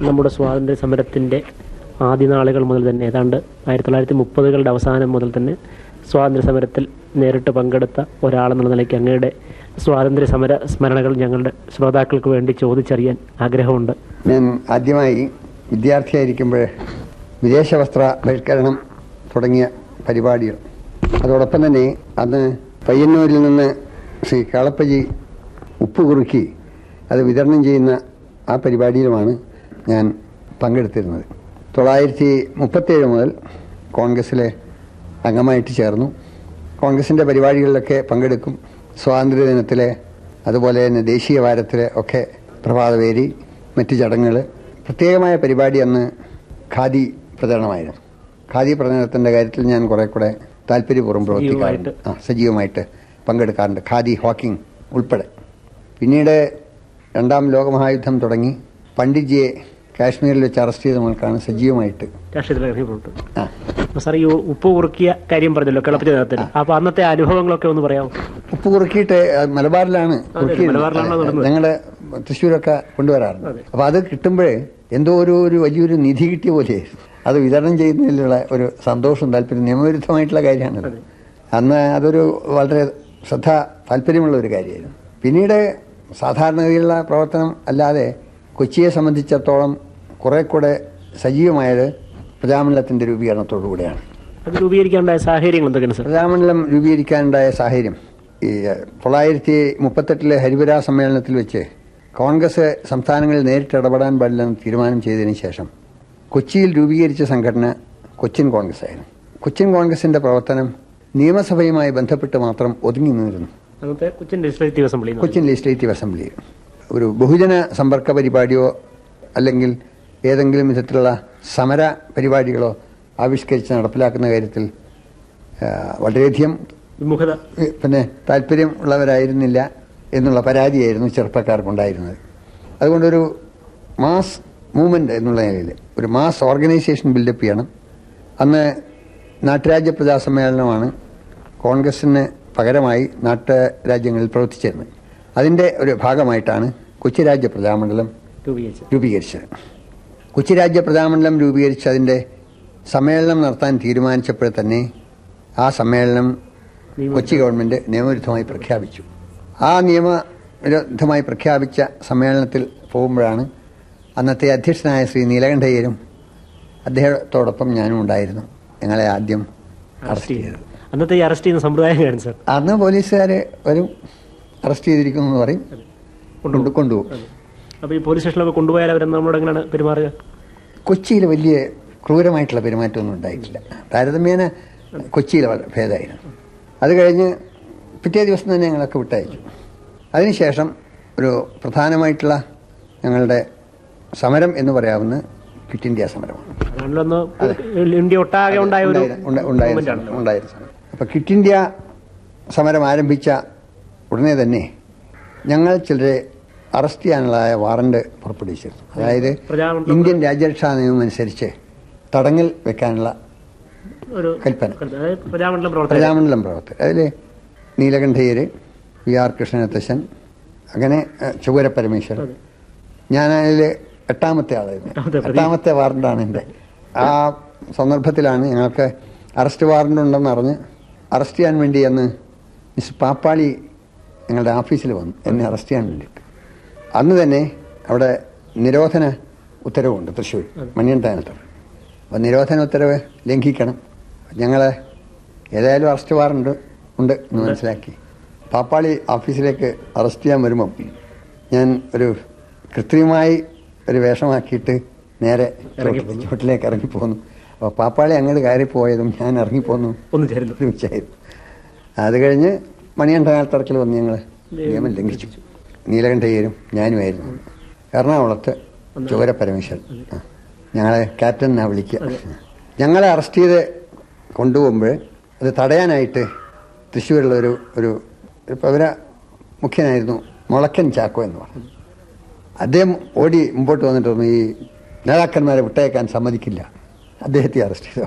നമ്മുടെ സ്വാതന്ത്ര്യ സമരത്തിൻ്റെ ആദ്യ നാളുകൾ മുതൽ തന്നെ ഏതാണ്ട് ആയിരത്തി തൊള്ളായിരത്തി മുപ്പതുകളുടെ അവസാനം മുതൽ തന്നെ സ്വാതന്ത്ര്യ സമരത്തിൽ നേരിട്ട് പങ്കെടുത്ത ഒരാളെന്നുള്ള നിലയ്ക്ക് അങ്ങയുടെ സ്വാതന്ത്ര്യ സമര സ്മരണകൾ ഞങ്ങളുടെ ശ്രോതാക്കൾക്ക് വേണ്ടി ചോദിച്ചറിയാൻ ആഗ്രഹമുണ്ട് ഞാൻ ആദ്യമായി വിദ്യാർത്ഥിയായിരിക്കുമ്പോൾ വിദേശ വസ്ത്ര ബഹിഷ്കരണം തുടങ്ങിയ പരിപാടികൾ അതോടൊപ്പം തന്നെ അന്ന് പയ്യന്നൂരിൽ നിന്ന് ശ്രീ കാളപ്പജി ഉപ്പ് കുറുക്കി അത് വിതരണം ചെയ്യുന്ന ആ പരിപാടിയിലുമാണ് ഞാൻ പങ്കെടുത്തിരുന്നത് തൊള്ളായിരത്തി മുപ്പത്തേഴ് മുതൽ കോൺഗ്രസ്സിലെ അംഗമായിട്ട് ചേർന്നു കോൺഗ്രസിൻ്റെ പരിപാടികളിലൊക്കെ പങ്കെടുക്കും സ്വാതന്ത്ര്യ ദിനത്തിലെ അതുപോലെ തന്നെ ദേശീയ വാരത്തിലെ ഒക്കെ പ്രഭാതവേരി മറ്റു ചടങ്ങുകൾ പ്രത്യേകമായ പരിപാടി അന്ന് ഖാദി പ്രചരണമായിരുന്നു ഖാദി പ്രചരണത്തിൻ്റെ കാര്യത്തിൽ ഞാൻ കുറെ കൂടെ താല്പര്യപൂർവ്വം പ്രവർത്തിക്കാറുണ്ട് ആ സജീവമായിട്ട് പങ്കെടുക്കാറുണ്ട് ഖാദി ഹോക്കിംഗ് ഉൾപ്പെടെ പിന്നീട് രണ്ടാം ലോകമഹായുദ്ധം തുടങ്ങി പണ്ഡിറ്റ്ജിയെ കാശ്മീരിൽ വെച്ച് അറസ്റ്റ് ചെയ്ത മുതൽക്കാണ് സജീവമായിട്ട് രാഷ്ട്രീയത്തിൽ ഇറങ്ങിയിട്ടുണ്ട് ആ അപ്പോൾ സാർ ഈ ഉപ്പ് കുറുക്കിയ കാര്യം പറഞ്ഞല്ലോ കിളപ്പിച്ച നേരത്തിൽ അപ്പോൾ അന്നത്തെ അനുഭവങ്ങളൊക്കെ ഒന്ന് പറയാമോ ഉപ്പ് കുറുക്കിയിട്ട് അത് മലബാറിലാണ് കുറുക്കിയിരുന്നത്. മലബാറിലാണോ നടന്നത്? ഞങ്ങളുടെ തൃശ്ശൂരൊക്കെ കൊണ്ടുവരാറുണ്ട് അപ്പൊ അത് കിട്ടുമ്പോഴേ എന്തോ ഒരു ഒരു വലിയൊരു നിധി കിട്ടിയ പോലെ അത് വിതരണം ചെയ്യുന്നതിലുള്ള ഒരു സന്തോഷം താല്പര്യം നിയമവിരുദ്ധമായിട്ടുള്ള കാര്യമാണ് അന്ന് അതൊരു വളരെ ശ്രദ്ധ താല്പര്യമുള്ള ഒരു കാര്യമായിരുന്നു പിന്നീട് സാധാരണഗതിയിലുള്ള പ്രവർത്തനം അല്ലാതെ കൊച്ചിയെ സംബന്ധിച്ചിടത്തോളം കുറെ കൂടെ സജീവമായത് പ്രജാമണ്ഡലത്തിന്റെ രൂപീകരണത്തോടു കൂടെയാണ് അത് രൂപീകരിക്കാനുണ്ടായ സാഹചര്യങ്ങൾ എന്തൊക്കെയാണ് സാർ പ്രജാമണ്ഡലം രൂപീകരിക്കാനുണ്ടായ സാഹചര്യം ഈ തൊള്ളായിരത്തി മുപ്പത്തെട്ടിലെ ഹരിപുര സമ്മേളനത്തിൽ വെച്ച് കോൺഗ്രസ് സംസ്ഥാനങ്ങളിൽ നേരിട്ട് ഇടപെടാൻ പാടില്ലെന്ന് തീരുമാനം ചെയ്തതിനു ശേഷം കൊച്ചിയിൽ രൂപീകരിച്ച സംഘടന കൊച്ചിൻ കോൺഗ്രസ് ആയിരുന്നു കൊച്ചിൻ കോൺഗ്രസിന്റെ പ്രവർത്തനം നിയമസഭയുമായി ബന്ധപ്പെട്ട് മാത്രം ഒതുങ്ങി നിന്നിരുന്നു അന്നത്തെ Cochin legislative assembly Cochin legislative assembly ഒരു ബഹുജന സമ്പർക്ക പരിപാടിയോ അല്ലെങ്കിൽ ഏതെങ്കിലും വിധത്തിലുള്ള സമര പരിപാടികളോ ആവിഷ്കരിച്ച് നടപ്പിലാക്കുന്ന കാര്യത്തിൽ ആ, വളരെയധികം വിമുഖത ഏ, പിന്നെ താല്പര്യം ഉള്ളവരായിരുന്നില്ല എന്നുള്ള പരാതിയായിരുന്നു ചെറുപ്പക്കാർക്കുണ്ടായിരുന്നത് അതുകൊണ്ടൊരു മാസ് മൂവ്മെന്റ് എന്നുള്ള നിലയിൽ ഒരു മാസ് ഓർഗനൈസേഷൻ ബിൽഡപ്പ് ചെയ്യണം അന്ന് നാട്ടുരാജ്യ പ്രജാസമ്മേളനമാണ് കോൺഗ്രസിന് പകരമായി നാട്ടുരാജ്യങ്ങളിൽ പ്രവർത്തിച്ചിരുന്നത് അതിൻ്റെ ഒരു ഭാഗമായിട്ടാണ് കൊച്ചി രാജ്യ പ്രജാമണ്ഡലം രൂപീകരിച്ചത് രൂപീകരിച്ചത് കൊച്ചി രാജ്യ പ്രജാമണ്ഡലം രൂപീകരിച്ച് അതിൻ്റെ സമ്മേളനം നടത്താൻ തീരുമാനിച്ചപ്പോൾ തന്നെ ആ സമ്മേളനം കൊച്ചി ഗവൺമെന്റ് നിയമവിരുദ്ധമായി പ്രഖ്യാപിച്ചു ആ നിയമവിരുദ്ധമായി പ്രഖ്യാപിച്ച സമ്മേളനത്തിൽ പോകുമ്പോഴാണ് അന്നത്തെ അധ്യക്ഷനായ ശ്രീ നീലകണ്ഠയ്യരും അദ്ദേഹത്തോടൊപ്പം ഞാനും ഉണ്ടായിരുന്നു ഞങ്ങളെ ആദ്യം അറസ്റ്റ് ചെയ്തത് അന്നത്തെ ഈ അറസ്റ്റ് ചെയ്യുന്ന സമ്പ്രദായം കാര്യം സാർ അന്ന് പോലീസുകാർ വരും അറസ്റ്റ് ചെയ്തിരിക്കുന്നു എന്ന് പറയും കൊണ്ട് കൊണ്ടുപോകും അപ്പോൾ ഈ പോലീസ് സ്റ്റേഷനിലൊക്കെ കൊണ്ടുപോയാൽ അവർ നമ്മളോട് എങ്ങനെയാണ് പെരുമാറുക കൊച്ചിയിൽ വലിയ ക്രൂരമായിട്ടുള്ള പെരുമാറ്റമൊന്നും ഉണ്ടായിട്ടില്ല താരതമ്യേന കൊച്ചിയിൽ വളരെ ഭേദമായിരുന്നു അത് കഴിഞ്ഞ് പിറ്റേ ദിവസം തന്നെ ഞങ്ങളൊക്കെ വിട്ടയച്ചു അതിനുശേഷം ഒരു പ്രധാനമായിട്ടുള്ള ഞങ്ങളുടെ സമരം എന്ന് പറയാവുന്ന ക്വിറ്റ് ഇന്ത്യ സമരമാണ് അതുകൊണ്ടൊന്ന് ഇന്ത്യ ഒട്ടാകെ ഉണ്ടായ ഒരു ഉണ്ടായ- ഉണ്ട- ഉണ്ടായ movement സമരം- ആണ്. ഉണ്ടായ സമരം അപ്പൊ ക്വിറ്റ് ഇന്ത്യ സമരം ആരംഭിച്ച ഉടനെ തന്നെ ഞങ്ങൾ ചിലരെ അറസ്റ്റ് ചെയ്യാനുള്ള വാറണ്ട് പുറപ്പെടുവിച്ചിരുന്നു അതായത് പ്രജാമണ്ഡലം ഇന്ത്യൻ രാജ്യരക്ഷാ നിയമം അനുസരിച്ച് തടങ്കൽ വെക്കാനുള്ള ഒരു കൽപ്പന അതായത് പ്രജാമണ്ഡലം പ്രവർത്തകർ പ്രജാമണ്ഡലം പ്രവർത്തകർ അതിൽ നീലകണ്ഠയ്യര് വി ആർ കൃഷ്ണനത്തശ്ശൻ അങ്ങനെ ഏഹ്, ചുവര പരമേശ്വരൻ ഞാനതിൽ എട്ടാമത്തെ ആളായിരുന്നു എട്ടാമത്തെ പ്രതി. എട്ടാമത്തെ വാറണ്ടാണ് എൻ്റെ ആ സന്ദർഭത്തിലാണ് ഞങ്ങൾക്ക് അറസ്റ്റ് വാറണ്ട് ഉണ്ടെന്ന് അറിഞ്ഞ് അറസ്റ്റ് ചെയ്യാൻ വേണ്ടി അന്ന് മിസ് പാപ്പാളി ഞങ്ങളുടെ ഓഫീസിൽ വന്നു എന്നെ അറസ്റ്റ് ചെയ്യാൻ വേണ്ടിയിട്ട് അന്ന് തന്നെ അവിടെ നിരോധന ഉത്തരവുണ്ട് തൃശ്ശൂർ മണിയൻതാനത്ത് അപ്പോൾ നിരോധന ഉത്തരവ് ലംഘിക്കണം ഞങ്ങൾ ഏതായാലും അറസ്റ്റ് വാറണ്ട് ഉണ്ട് എന്ന് മനസ്സിലാക്കി പാപ്പാളി ഓഫീസിലേക്ക് അറസ്റ്റ് ചെയ്യാൻ വരുമ്പം ഞാൻ ഒരു കൃത്രിമമായി ഒരു വേഷമാക്കിയിട്ട് നേരെ ഇറങ്ങിപ്പോന്നു. ചുവട്ടിലേക്ക് ഇറങ്ങിപ്പോന്നു അപ്പോൾ പാപ്പാളി അങ്ങോട്ട് കയറിപ്പോയതും ഞാൻ ഇറങ്ങിപ്പോന്നു ഒന്നും ചേരുന്നു ഒരുമിച്ചായിരുന്നു അത് കഴിഞ്ഞ് മണിയണ്ടകാലത്തറക്കിൽ വന്ന് ഞങ്ങൾ നിയമം ലംഘിച്ചു നീലകണ്ഠയ്യരും ഞാനുമായിരുന്നു എറണാകുളത്ത് ചുവര പരമേശ്വരൻ ആ. ഞങ്ങളെ ക്യാപ്റ്റൻ എന്നാ വിളിക്കുക ഞങ്ങളെ അറസ്റ്റ് ചെയ്ത് കൊണ്ടുപോകുമ്പോൾ അത് തടയാനായിട്ട് തൃശ്ശൂരുള്ള ഒരു ഒരു ഒരു പൗര മുഖ്യനായിരുന്നു മുളക്കൻ ചാക്കോ എന്ന് പറഞ്ഞു അദ്ദേഹം ഓടി മുമ്പോട്ട് വന്നിട്ട് പറഞ്ഞു ഈ നേതാക്കന്മാരെ വിട്ടയക്കാൻ സമ്മതിക്കില്ല അദ്ദേഹത്തെ അറസ്റ്റ് ചെയ്തു